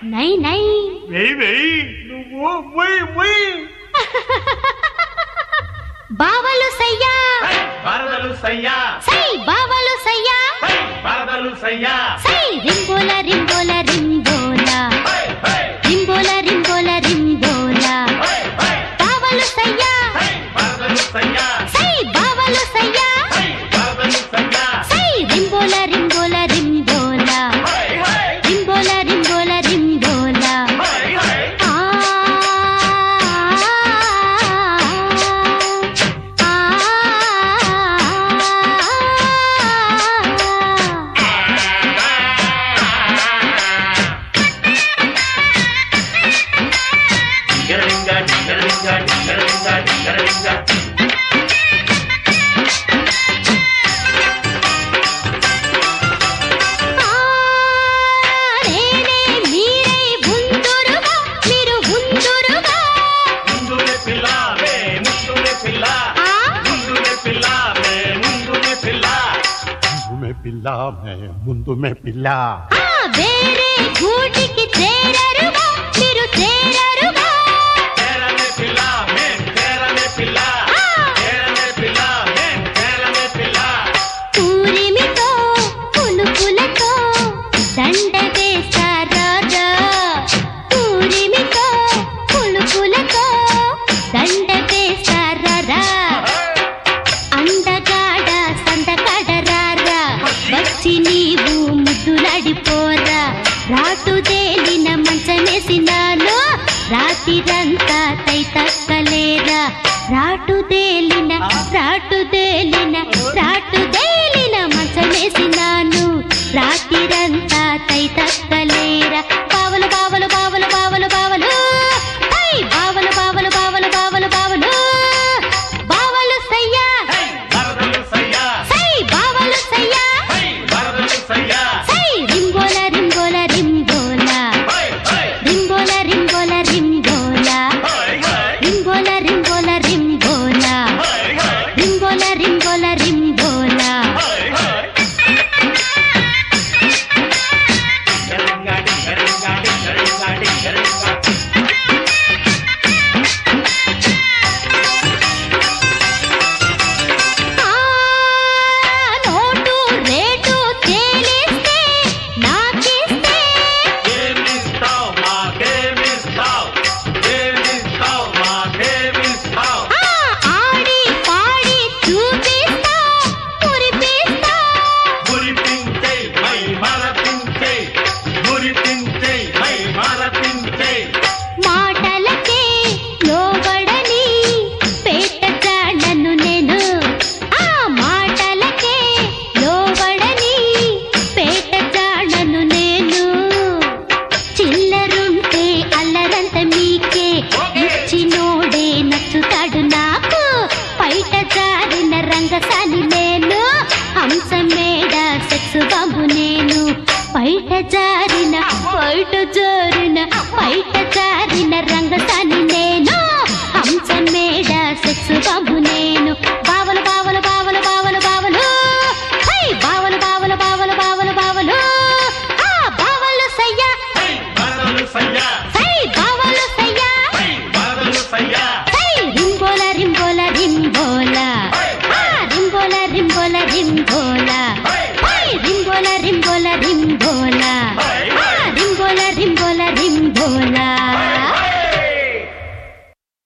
నై నై వెయ్యి వెయ్యి నువ్వు వెయ్యి వెయ్యి బావలు సయ్యా వరదలు సయ్యా సై బావలు సయ్యా హై, వరదలు సయ్యా సై రింబోల రింబోల రింబోల హై, హై, రింబోల రింబోల రింబోల హై, హై, బావలు సయ్యా హై, వరదలు సయ్యా సై బావలు సయ్యా హై, వరదలు సయ్యా సై రింబోల రింబోల రింబోల హై, హై, రింబోల రింబోల రింబోల హై, హై. ఆ డింగరడింగ, డింగరడింగ, డింగరడింగ, డింగరడింగ. నేనే మీరై ఉందురుగా మీరు ఉందురుగా ముందునే పిల్ల, మే ముందునే పిల్ల. ఆ ముందునే పిల్ల, మే ముందునే పిల్ల. ముందు మే పిల్ల మే ముందు మే పిల్ల ఆ వేరే గూటికి చేరరుగా మీరు చేరరుగా చేరనే పిల్ల, మేం చేరనే పిల్ల. ఆ! చేరనే పిల్ల, మేం చేరనే పిల్ల. పూరిమితో పులుపులతో దండ వేస్తారా పూరిమితో పులుపులతో దండ వేస్తారా అందగాడ సందగాడరారా వచ్చి నీవు ముద్దులాడిపోరా రాటు తేలిన మంచమేసినాను రాతిరంతా తై తక్కలేరా రాటు తేలిన రాటు తేలిన రాటు తేలిన మంచమేసినాను రాతిరంతా తై తక్కలేరా బావలు బావలు బావలు బావలు బావలు హై! బావలు బావలు బావలు బావలు బావలు బావలు సయ్యా హై, వరదలు సయ్యా సై బావలు సయ్యా హై, వరదలు సయ్యా సై రింబోల రింబోల రింబోల హై, హై, రింబోల రింబోల రింబోల హై, హై, రింబోల రింబోల రింబోల హై, హై, రింబోల రింబోల రింబోల హై, హై. డింగరింగ, డింగరింగ, డింగరింగ, డింగరింగ. ఆ నోటు రేటు తేలిస్తే నాకిస్తే ఏమిస్తావ్, మాకేమిస్తావ్? ఏమిస్తావ్, మాకేమిస్తావ్? ఆ ఆడి పాడి చూపిస్తా మురిపిస్తా మురిపించే, మై మరపించే, మురిపించే, మై మరపించే. మాటలకే లోబడని పేట జాడను నేను ఆ మాటలకే లోబడని పేట జాడను నేను చిల్లరుంటే అల్లరంత మీకే ఇచ్చినోడే నచ్చుతాడు నాకు పైట జారిన రంగసాని నేను హంసమేడ సెక్స్ బాబు నేను పైట జారిన పైట జారిన పైట జారిన రంగసాని నేను హంసమేడ సెక్స్ బాబు నేను బావలు బావలు బావలు బావలు బావలు హై బావలు బావలు బావలు బావలు బావలు ఆ బావలు సయ్యా హై, వరదలు సయ్యా సై బావలు సయ్యా హై, వరదలు సయ్యా సై రింబోల రింబోల రింబోల హై, ఆ రింబోల రింబోల రింబోల హై,